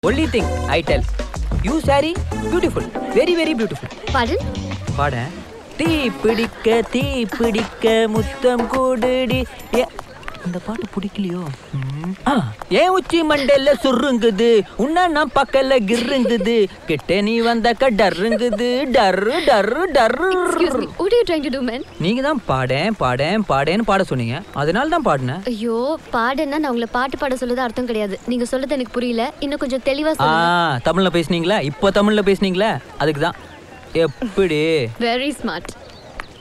Only thing I tell you sorry beautiful very very beautiful பாடன் பாட தீ பிடிக்க தீ பிடிக்க முத்தம் கூடுடி ஏ இந்த பாட்டு பிடிக்கலையோ ம். ஆ, ஏன் உச்சி மண்டையில சுருங்குது உன்ன நான் பக்கல கிருங்குது கிட்ட நீ வந்தாக்க டர்ருங்குது டர்ரு டர்ரு டர்ரு excuse me what are you trying to do man நீங்க தான் பாடேன் பாடேன் பாடேன்னு பாட சொன்னீங்க அதனால தான் பாடினேன் ஐயோ பாடுன்னா நான் உங்களை பாட்டு பாட சொல்லுது அர்த்தம் கிடையாது நீங்க சொல்றது எனக்கு புரியல இன்னும் கொஞ்சம் தெளிவா ஆ சொல்லுங்க தமிழ்ல பேசுனீங்களா இப்போ தமிழ்ல பேசுனீங்களா அதுக்கு தான் எப்படி வெரி ஸ்மார்ட்